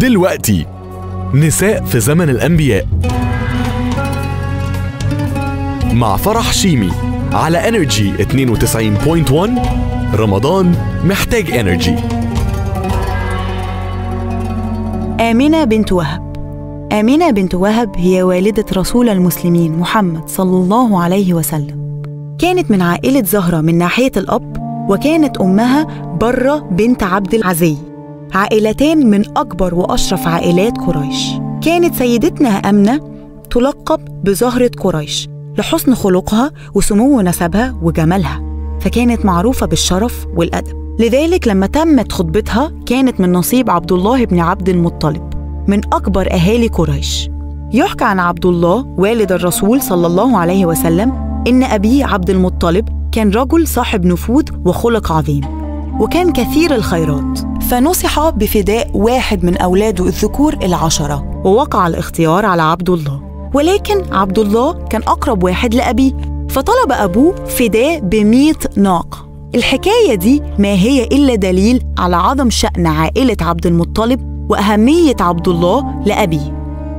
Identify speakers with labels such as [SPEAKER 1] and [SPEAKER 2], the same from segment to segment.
[SPEAKER 1] دلوقتي نساء في زمن الأنبياء مع فرح شيمي على انرجي 92.1 رمضان محتاج انرجي
[SPEAKER 2] آمنة بنت وهب آمنة بنت وهب هي والدة رسول المسلمين محمد صلى الله عليه وسلم كانت من عائلة زهرة من ناحية الأب وكانت أمها برة بنت عبد العزي عائلتان من أكبر وأشرف عائلات قريش كانت سيدتنا آمنة تلقب بزهرة قريش لحسن خلقها وسمو نسبها وجمالها فكانت معروفة بالشرف والأدب لذلك لما تمت خطبتها كانت من نصيب عبد الله بن عبد المطلب من أكبر أهالي قريش يحكى عن عبد الله والد الرسول صلى الله عليه وسلم إن أبيه عبد المطلب كان رجل صاحب نفوذ وخلق عظيم وكان كثير الخيرات فنصح بفداء واحد من أولاده الذكور العشرة ووقع الاختيار على عبد الله ولكن عبد الله كان أقرب واحد لأبيه فطلب أبوه فداء بمئة ناقة الحكاية دي ما هي إلا دليل على عظم شأن عائلة عبد المطلب وأهمية عبد الله لأبيه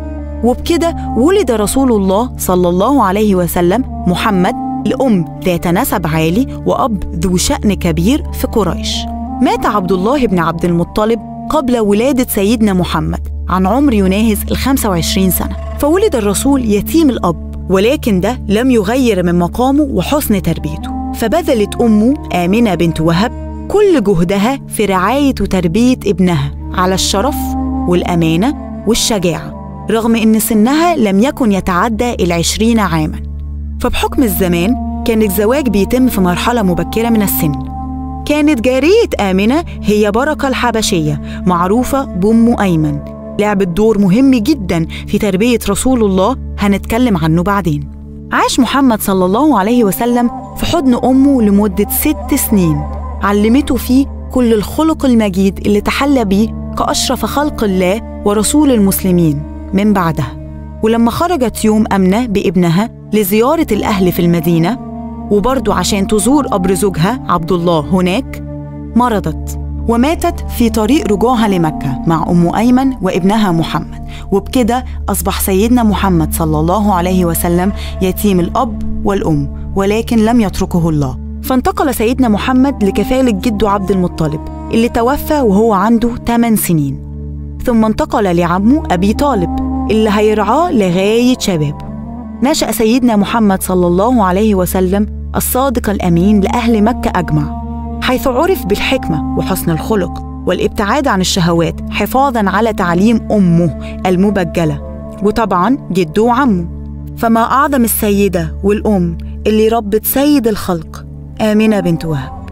[SPEAKER 2] وبكده ولد رسول الله صلى الله عليه وسلم محمد لأم ذات نسب عالي وأب ذو شأن كبير في قريش مات عبد الله بن عبد المطلب قبل ولادة سيدنا محمد عن عمر يناهز ال 25 سنة فولد الرسول يتيم الأب ولكن ده لم يغير من مقامه وحسن تربيته فبذلت أمه آمنة بنت وهب كل جهدها في رعاية وتربية ابنها على الشرف والأمانة والشجاعة رغم إن سنها لم يكن يتعدى العشرين عاماً فبحكم الزمان كان الزواج بيتم في مرحلة مبكرة من السن كانت جارية آمنة هي بركة الحبشية معروفة بأم أيمن لعبت دور مهم جدا في تربية رسول الله هنتكلم عنه بعدين عاش محمد صلى الله عليه وسلم في حضن أمه لمدة ست سنين علمته فيه كل الخلق المجيد اللي تحلى بيه كأشرف خلق الله ورسول المسلمين من بعدها ولما خرجت يوم أمنة بابنها لزيارة الأهل في المدينة وبرضه عشان تزور قبر زوجها عبد الله هناك مرضت وماتت في طريق رجوعها لمكة مع أم أيمن وابنها محمد وبكده أصبح سيدنا محمد صلى الله عليه وسلم يتيم الأب والأم ولكن لم يتركه الله فانتقل سيدنا محمد لكفالة جده عبد المطلب اللي توفى وهو عنده 8 سنين ثم انتقل لعمه أبي طالب اللي هيرعاه لغاية شبابه نشأ سيدنا محمد صلى الله عليه وسلم الصادق الأمين لأهل مكة أجمع حيث عرف بالحكمة وحسن الخلق والابتعاد عن الشهوات حفاظا على تعليم أمه المبجلة وطبعا جده وعمه فما أعظم السيدة والأم اللي ربت سيد الخلق آمنة بنت وهب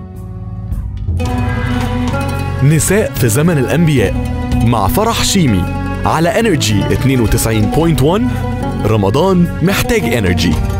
[SPEAKER 1] نساء في زمن الأنبياء مع فرح شيمي على انرجي 92.1 رمضان محتاج انرجي